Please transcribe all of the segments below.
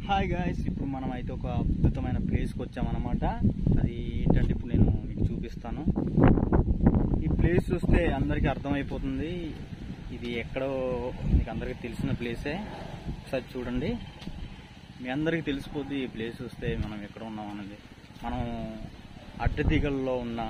Hi guys ఇప్పుడు మనం అయితే ఒక అద్భుతమైన ప్లేస్కి వచ్చామన్నమాట అది ఏంటంటే ఇప్పుడు నేను మీకు చూపిస్తాను ఈ ప్లేస్ చూస్తే అందరికీ అర్థమైపోతుంది ఇది ఎక్కడో మీకు అందరికీ తెలిసిన ప్లేసే ఒకసారి చూడండి మీ అందరికీ తెలిసిపోద్ది ఈ ప్లేస్ చూస్తే మనం ఎక్కడ ఉన్నాం అనేది మనం అడ్డదిగల్లో ఉన్న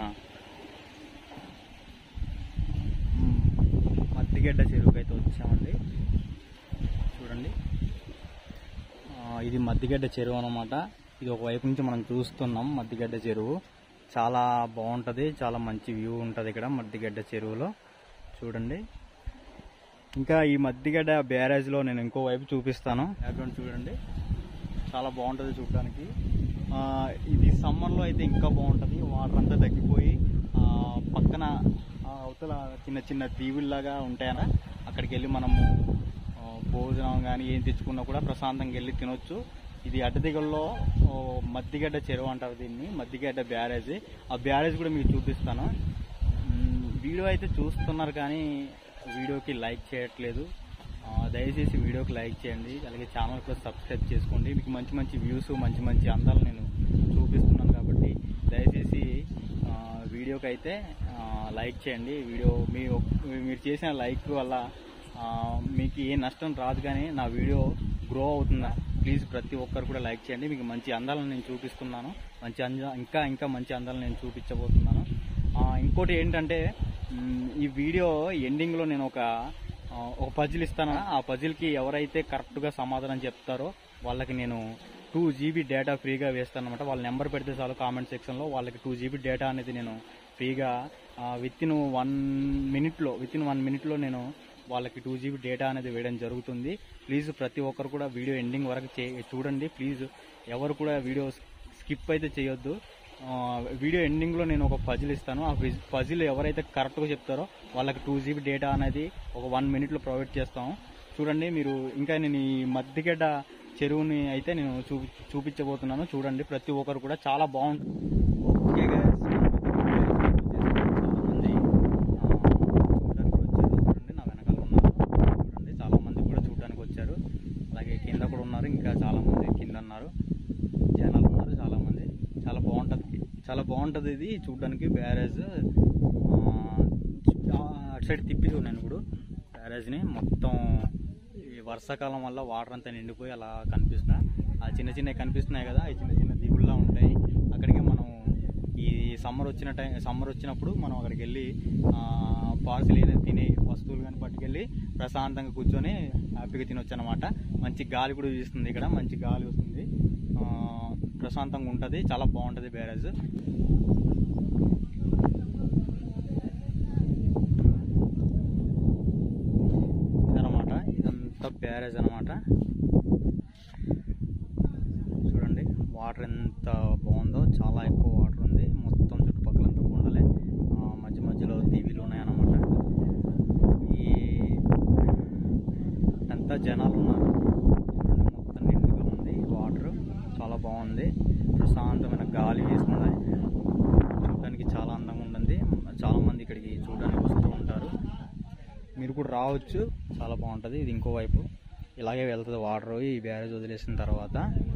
మ్, మద్దిగడ్డ చెరువుకి అయితే వచ్చామండి చూడండి ఆ, ఇది మద్దిగడ్డ చెరువు అనమాట ఇది ఒక వైపు నుంచి మనం చూస్తున్నాం మద్దిగడ్డ చెరువు చాలా బాగుంటది చాలా మంచి వ్యూ ఉంటది ఇక్కడ మద్దిగడ్డ చెరువులో చూడండి ఇంకా ఈ మద్దిగడ్డ బ్యారేజ్ లో నేను ఇంకో వైపు చూపిస్తాను బ్యాక్గ్రౌండ్ చూడండి చాలా బాగుంటది చూడడానికి ఆ, ఇది సమ్మర్ లో అయితే ఇంకా బాగుంటది వాటర్ అంతా తగ్గిపోయి ఆ, పక్కన ఆ, అవతల చిన్న చిన్న దీవుల్లాగా ఉంటాయన అక్కడికి వెళ్ళి మనము ఆ, భోజనం కానీ ఏం తెచ్చుకున్నా కూడా ప్రశాంతంగా వెళ్ళి తినొచ్చు ఇది అడ్డదిగల్లో ఓ, మద్దిగడ్డ చెరువు అంటారు దీన్ని మద్దిగడ్డ బ్యారేజ్ ఆ బ్యారేజ్ కూడా మీకు చూపిస్తాను మ్, వీడియో అయితే చూస్తున్నారు కానీ వీడియోకి లైక్ చేయట్లేదు ఆ, దయచేసి వీడియోకి లైక్ చేయండి అలాగే ఛానల్ కూడా సబ్స్క్రైబ్ చేసుకోండి మీకు మంచి మంచి వ్యూస్ మంచి మంచి అందాలు నేను చూపిస్తున్నాను కాబట్టి దయచేసి ఆ, వీడియోకి అయితే ఆ, లైక్ చేయండి వీడియో మీ మీరు చేసిన లైక్ వల్ల ఆ, మీకు ఏ నష్టం రాదు కానీ నా వీడియో గ్రో అవుతుందా ప్లీజ్ ప్రతి ఒక్కరు కూడా లైక్ చేయండి మీకు మంచి అందాలను నేను చూపిస్తున్నాను మంచి అంద ఇంకా ఇంకా మంచి అందాలను నేను చూపించబోతున్నాను ఆ, ఇంకోటి ఏంటంటే మ్, ఈ వీడియో ఎండింగ్లో నేను ఒక ఆ, ఒక పజిల్ ఇస్తాను ఆ పజిల్కి ఎవరైతే కరెక్ట్గా సమాధానం చెప్తారో వాళ్ళకి నేను టూ జీబీ డేటా ఫ్రీగా వేస్తాను అనమాట వాళ్ళ నెంబర్ పెడితే చాలు కామెంట్ సెక్షన్లో వాళ్ళకి టూ జీబీ డేటా అనేది నేను ఫ్రీగా విత్ ఇన్ వన్ మినిట్లో విత్ ఇన్ వన్ మినిట్లో నేను వాళ్ళకి టూ జీబీ డేటా అనేది వేయడం జరుగుతుంది ప్లీజ్ ప్రతి ఒక్కరు కూడా వీడియో ఎండింగ్ వరకు చే- చూడండి ప్లీజ్ ఎవరు కూడా వీడియో స్కిప్ అయితే చేయొద్దు ఆ, వీడియో ఎండింగ్లో నేను ఒక పజిల్ ఇస్తాను ఆ పజిల్ ఎవరైతే కరెక్ట్గా చెప్తారో వాళ్ళకి టూ జీబీ డేటా అనేది ఒక వన్ మినిట్లో ప్రొవైడ్ చేస్తాము చూడండి మీరు ఇంకా నేను ఈ మద్దిగడ్డ చెరువుని అయితే నేను చూపి చూపించబోతున్నాను చూడండి ప్రతి ఒక్కరు కూడా చాలా బాగుంటుంది ఓకే guys. చాలా మంది కూడా చూడడానికి వచ్చారు చూడండి నా వెనకాల ఉన్నారు చూడండి చాలా మంది కూడా చూడడానికి వచ్చారు అలాగే కింద కూడా ఉన్నారు ఇంకా చాలా మంది కింద ఉన్నారు జనాలు ఉన్నారు చాలా మంది చాలా బాగుంటది చాలా బాగుంటది ఇది చూడడానికి బ్యారేజ్ అటు సైడ్ తిప్పి చూడండి ఇప్పుడు బ్యారేజ్ ని మొత్తం ఈ వర్షాకాలం వల్ల వాటర్ అంతా నిండిపోయి అలా కనిపిస్తున్నా ఆ చిన్న చిన్నవి కనిపిస్తున్నాయి కదా ఈ చిన్న చిన్న దీవుల్లా ఉంటాయి అక్కడికి మనం ఈ సమ్మర్ వచ్చిన టైం సమ్మర్ వచ్చినప్పుడు మనం అక్కడికి వెళ్ళి పార్సిల్ ఏదైనా తినే వస్తువులు కానీ పట్టుకెళ్ళి ప్రశాంతంగా కూర్చొని హ్యాపీగా తినొచ్చు అనమాట మంచి గాలి కూడా వీస్తుంది ఇక్కడ మంచి గాలి వస్తుంది ఆ, ప్రశాంతంగా ఉంటుంది చాలా బాగుంటుంది బ్యారేజ్ ఇదనమాట ఇదంతా బ్యారేజ్ అనమాట చూడండి వాటర్ ఎంత బాగుందో చాలా ఎక్కువ వాటర్ ఉంది మొత్తం చుట్టుపక్కలంతా కొండలే ఆ, మధ్య మధ్యలో దీవిలు ఉన్నాయన్నమాట ఈ అంతా జనాలు ఉన్నారు చూడండి మొత్తం నిండుగా ఉంది వాటర్ చాలా బాగుంది ప్రశాంతమైన గాలి వేస్తుంది చూడడానికి చాలా అందంగా ఉంటుంది చాలా మంది ఇక్కడికి చూడడానికి వస్తూ ఉంటారు మీరు కూడా రావచ్చు చాలా బాగుంటుంది ఇది ఇంకో వైపు ఇలాగే వెళ్తుంది వాటర్ ఈ బ్యారేజ్ వదిలేసిన తర్వాత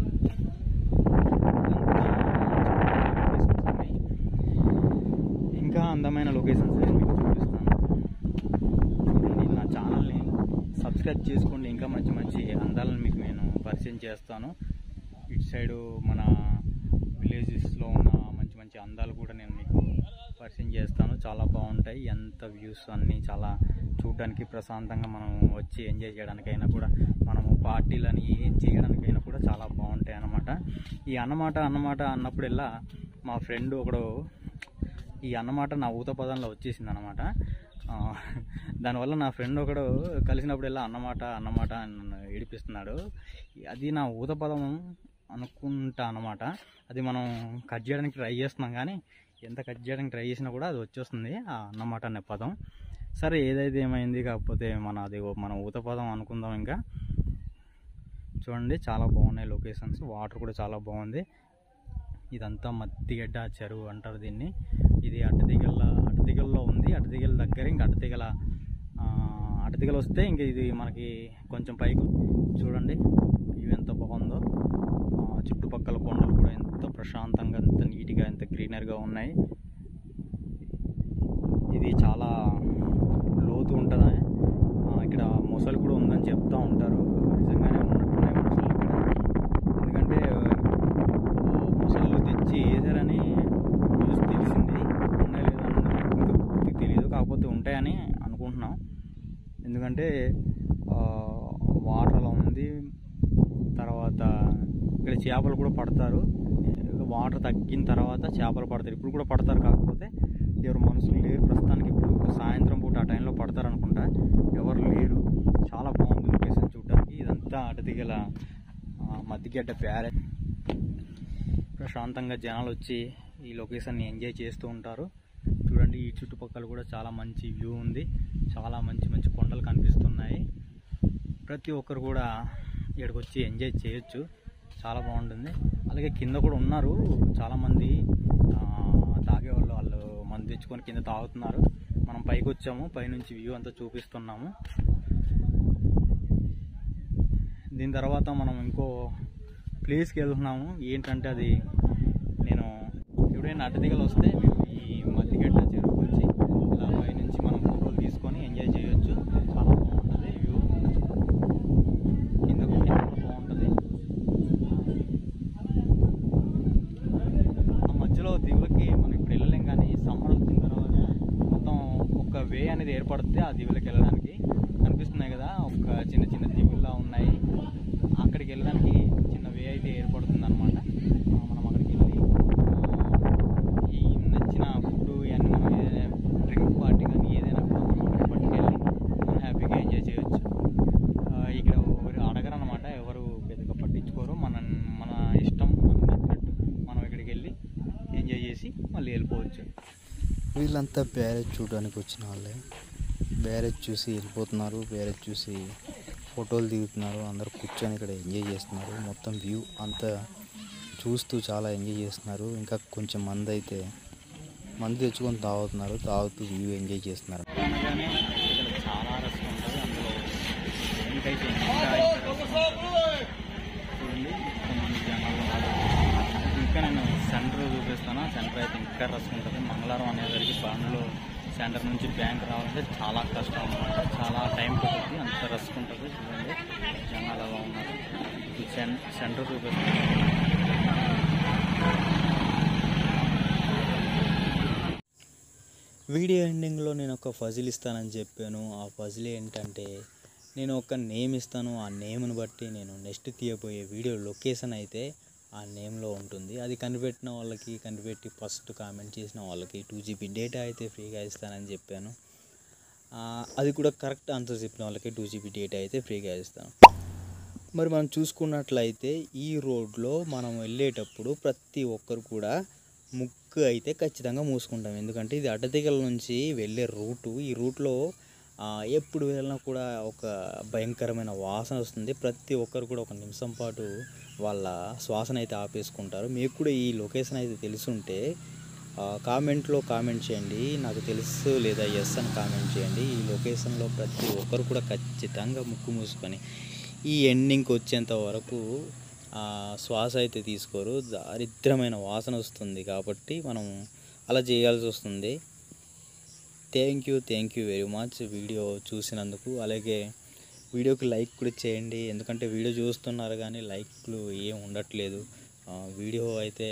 ఇంకా అందమైన లొకేషన్స్ నేను మీకు చూపిస్తాను చూడండి నా ఛానల్ని సబ్స్క్రైబ్ చేసుకోండి ఇంకా మంచి మంచి అందాలను మీకు నేను పరిచయం చేస్తాను ఇటు సైడు మన విలేజెస్లో ఉన్న మంచి మంచి అందాలు కూడా నేను మీకు పరిచయం చేస్తాను చాలా బాగుంటాయి ఎంత వ్యూస్ అన్నీ చాలా చూడడానికి ప్రశాంతంగా మనం వచ్చి ఎంజాయ్ చేయడానికైనా కూడా మనము పార్టీలని ఏం చేయడానికైనా కూడా చాలా బాగుంటాయి అన్నమాట ఈ అన్నమాట అన్నమాట అన్నప్పుడల్లా మా ఫ్రెండ్ ఒకడు ఈ అన్నమాట నా ఊత పదంలో వచ్చేసింది అనమాట దానివల్ల నా ఫ్రెండ్ ఒకడు కలిసినప్పుడల్లా అన్నమాట అన్నమాట అని నన్ను ఏడిపిస్తున్నాడు అది నా ఊత పదం అనుకుంటా అన్నమాట అది మనం కట్ చేయడానికి ట్రై చేస్తున్నాం కానీ ఎంత కట్ చేయడానికి ట్రై చేసినా కూడా అది వచ్చేస్తుంది ఆ అన్నమాట అనే పదం సరే ఏదైతే ఏమైంది కాకపోతే మన అది మన ఊత పదం అనుకుందాం ఇంకా చూడండి చాలా బాగున్నాయి లొకేషన్స్ వాటర్ కూడా చాలా బాగుంది ఇదంతా మద్దిగడ్డ చెరువు అంటారు దీన్ని ఇది అడ్డదిగల అడ్డదిగల్లో ఉంది అడ్డదిగల దగ్గర ఇంకా అడ్డదిగల ఆ, అడ్డదిగలు వస్తే ఇంక ఇది మనకి కొంచెం పైకి చూడండి ఇవి ఎంత బాగుందో ప్రశాంతంగా ఎంత నీట్గా ఎంత గ్రీనర్గా ఉన్నాయి ఇది చాలా లోతు ఉంటుంది ఇక్కడ మొసలు కూడా ఉందని చెప్తా ఉంటారు నిజంగానే ఉన్నట్టున్నాయి మొసలు ఇక్కడ ఎందుకంటే ఆ, మొసళ్ళు తెచ్చి వేసారని న్యూస్ తెలిసింది ఉన్నాయి లేదా అన్నది ఇంకా పూర్తిగా తెలియదు కాకపోతే ఉంటాయని అనుకుంటున్నాం ఎందుకంటే వాటర్ అలా ఉంది తర్వాత ఇక్కడ చేపలు కూడా పడతారు వాటర్ తగ్గిన తర్వాత చేపలు పడతారు ఇప్పుడు కూడా పడతారు కాకపోతే ఎవరు మనుషులు లేరు ప్రస్తుతానికి ఇప్పుడు సాయంత్రం పూట ఆ టైంలో పడతారు అనుకుంటా ఎవరు లేరు చాలా బాగుంది లొకేషన్ చూడడానికి ఇదంతా అటదిగల మధ్యగడ్డ ప్యారె ప్రశాంతంగా జనాలు వచ్చి ఈ లొకేషన్ని ఎంజాయ్ చేస్తూ ఉంటారు చూడండి ఈ చుట్టుపక్కల కూడా చాలా మంచి వ్యూ ఉంది చాలా మంచి మంచి కొండలు కనిపిస్తున్నాయి ప్రతి ఒక్కరు కూడా ఇక్కడికి వచ్చి ఎంజాయ్ చేయొచ్చు చాలా బాగుంటుంది అలాగే కింద కూడా ఉన్నారు చాలామంది ఆ, తాగేవాళ్ళు వాళ్ళు మందు తెచ్చుకొని కింద తాగుతున్నారు మనం పైకి వచ్చాము పైనుంచి వ్యూ అంతా చూపిస్తున్నాము దీని తర్వాత మనం ఇంకో ప్లేస్కి వెళ్తున్నాము ఏంటంటే అది నేను ఎప్పుడైనా అడ్డదిగలు వస్తే మేము ఈ మధ్యగడ్డ చెరువుకి వచ్చి ఇలా పైనుంచి మనం ఫోటోలు తీసుకొని ఎంజాయ్ చేయొచ్చు చాలా బాగుంటుంది వ్యూ కిందకు కింద కూడా బాగుంటుంది ఆ మధ్యలో దివులకి మనం ఇప్పుడు వెళ్ళలేం కానీ సమ్మర్ వచ్చిన తర్వాత మొత్తం ఒక వే అనేది ఏర్పడుతుంది ఆ దివులకి వెళ్ళడానికి కనిపిస్తున్నాయి కదా ఒక చిన్న చిన్న దివుల్లా ఉన్నాయి అక్కడికి వెళ్ళడానికి చిన్న వే అయితే ఏర్పడుతుంది అనమాట మనం అక్కడికి వెళ్ళి ఆ, ఈ నచ్చిన ఫుడ్ ఇవన్నీ మనం ఏదైనా డ్రింక్ పార్టీ కానీ ఏదైనా కూడా మనం అక్కడికి పట్టుకెళ్ళి మనం హ్యాపీగా ఎంజాయ్ చేయొచ్చు ఆ, ఇక్కడ ఎవరు అడగరు అనమాట ఎవరు పెద్దగా పట్టించుకోరు మన మన ఇష్టం మన నచ్చినట్టు మనం ఇక్కడికి వెళ్ళి ఎంజాయ్ చేసి మళ్ళీ వెళ్ళిపోవచ్చు వీళ్ళంతా బ్యారేజ్ చూడడానికి వచ్చిన వాళ్ళే బ్యారేజ్ చూసి వెళ్ళిపోతున్నారు బ్యారేజ్ చూసి ఫోటోలు దిగుతున్నారు అందరు కూర్చొని ఇక్కడ ఎంజాయ్ చేస్తున్నారు మొత్తం వ్యూ అంతా చూస్తూ చాలా ఎంజాయ్ చేస్తున్నారు ఇంకా కొంచెం మంది అయితే మంది తెచ్చుకొని తాగుతున్నారు తాగుతూ వ్యూ ఎంజాయ్ చేస్తున్నారు అనగానే ఇక్కడ చాలా రసం ఉంటుంది అందులో ఇంకైతే ఇంకా ఇంకా రసం ఉంటుంది. చూడండి ఇంతమంది జనాలు ఉన్నారు ఇంకా నేను సెంటర్ చూపిస్తాను సెంటర్ అయితే ఇంకా రసం ఉంటుంది మంగళవారం అనేసరికి బండ్లు సెంటర్ నుంచి బ్యాంక్ రావాలంటే చాలా కష్టం అనమాట చాలా టైం పడుతుంది అంత రసం ఉంటుంది చూడండి జనాలు అలా ఉన్నారు ఈ సెన్ సెంటర్ చూపిస్తాను వీడియో ఎండింగ్లో నేను ఒక ఫజిల్ ఇస్తానని చెప్పాను ఆ ఫజిల్ ఏంటంటే నేను ఒక నేమ్ ఇస్తాను ఆ నేమ్ని బట్టి నేను నెక్స్ట్ తీయబోయే వీడియో లొకేషన్ అయితే ఆ నేమ్లో ఉంటుంది అది కనిపెట్టిన వాళ్ళకి కనిపెట్టి ఫస్ట్ కామెంట్ చేసిన వాళ్ళకి టూ జీబీ డేటా అయితే ఫ్రీగా ఇస్తానని చెప్పాను ఆ, అది కూడా కరెక్ట్ ఆన్సర్ చెప్పిన వాళ్ళకి టూ జీబీ డేటా అయితే ఫ్రీగా ఇస్తాను మరి మనం చూసుకున్నట్లయితే ఈ రోడ్లో మనం వెళ్ళేటప్పుడు ప్రతి ఒక్కరు కూడా ముక్కు అయితే ఖచ్చితంగా మూసుకుంటాం ఎందుకంటే ఇది అడ్డదిగల నుంచి వెళ్ళే రూటు ఈ రూట్లో ఆ, ఎప్పుడు వెళ్ళినా కూడా ఒక భయంకరమైన వాసన వస్తుంది ప్రతి ఒక్కరు కూడా ఒక నిమిషం పాటు వాళ్ళ శ్వాసన అయితే ఆపేసుకుంటారు మీకు కూడా ఈ లొకేషన్ అయితే తెలుసుంటే ఆ, కామెంట్లో కామెంట్ చేయండి నాకు తెలుసు లేదా ఎస్ అని కామెంట్ చేయండి ఈ లొకేషన్లో ప్రతి ఒక్కరు కూడా ఖచ్చితంగా ముక్కు మూసుకొని ఈ ఎండింగ్కి వచ్చేంత వరకు ఆ, శ్వాస అయితే తీసుకోరు దారిద్రమైన వాసన వస్తుంది కాబట్టి మనం అలా చేయాల్సి వస్తుంది thank you thank you very much video చూసినందుకు అలాగే వీడియోకి లైక్ కూడా చేయండి ఎందుకంటే వీడియో చూస్తున్నారు కానీ లైక్లు ఏం ఉండట్లేదు ఆ, వీడియో అయితే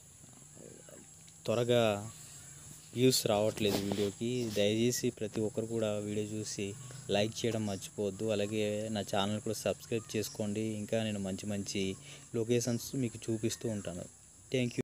త్వరగా వ్యూస్ రావట్లేదు వీడియోకి దయచేసి ప్రతి ఒక్కరు కూడా వీడియో చూసి లైక్ చేయడం మర్చిపోవద్దు అలాగే నా ఛానల్ కూడా సబ్స్క్రైబ్ చేసుకోండి ఇంకా నేను మంచి మంచి లొకేషన్స్ మీకు చూపిస్తూ ఉంటాను థ్యాంక్ యూ